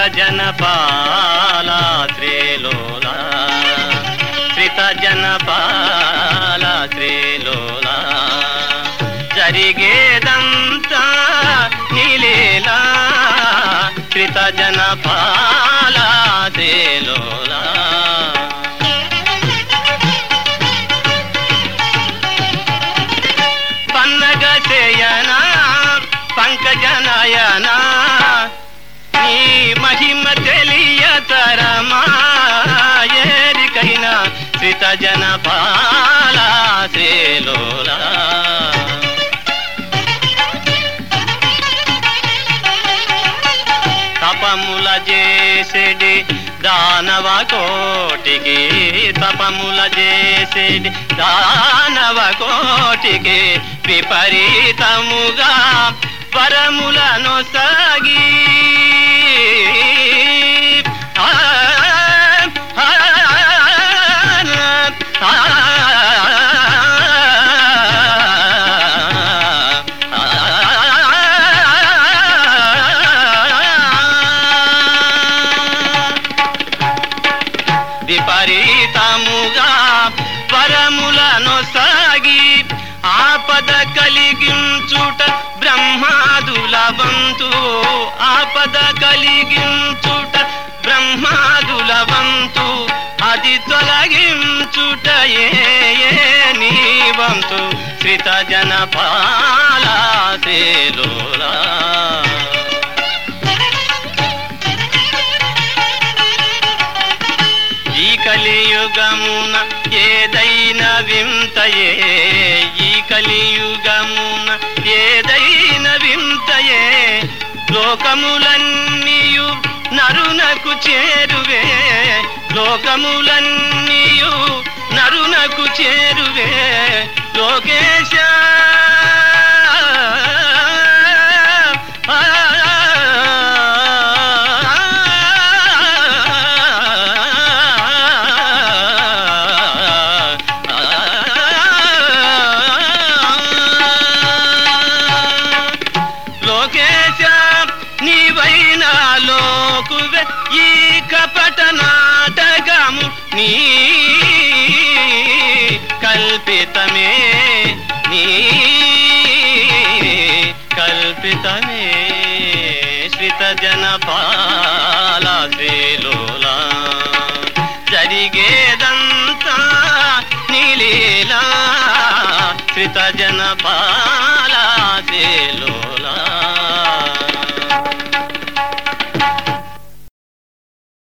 జనపాల శ్రీలోల శ్రిత జనపాల శ్రీలోల జరిగేదంతా నీలేలా శ్రిత జనపాల శ్రీలోల పన్నగ చేయన పంకజనయన నీ మహిమ తెలియతరమా ఏరికైనా శ్రిత జన పాల శ్రీలోలా తపముల చేసేడి దానవ కోటికి తపముల చేసేడి దానవ కోటికి విపరీతముగా వరములను సాగి ఆ, ఆ, ఆ, విపరీతముగా వరములను సాగి ఆపద కలిగించుట బ్రహ్మాదుల వంతు ఆపద కలిగించుట బ్రహ్మాదుల వంతు అది తొలగించుట ఏ ఏ నీ వంతు శ్రిత జన పాలా ఈ కలియుగమున ఏదైనా వింతయే ఈ కలియుగమున ఏదైనా వింతయే లోకములన్నీయు నరునకు చేరువే లోకములన్నీయు నరునకు చేరువే లోకేశ లోకేశ నీవైనా లోకువే ఈ కపట నాటకము నీ కల్పితమే నీ కల్పితమే శ్రిత జన పాల శ్రీలోలా జరిగేదంతా నీలీలా శ్రిత జన పాల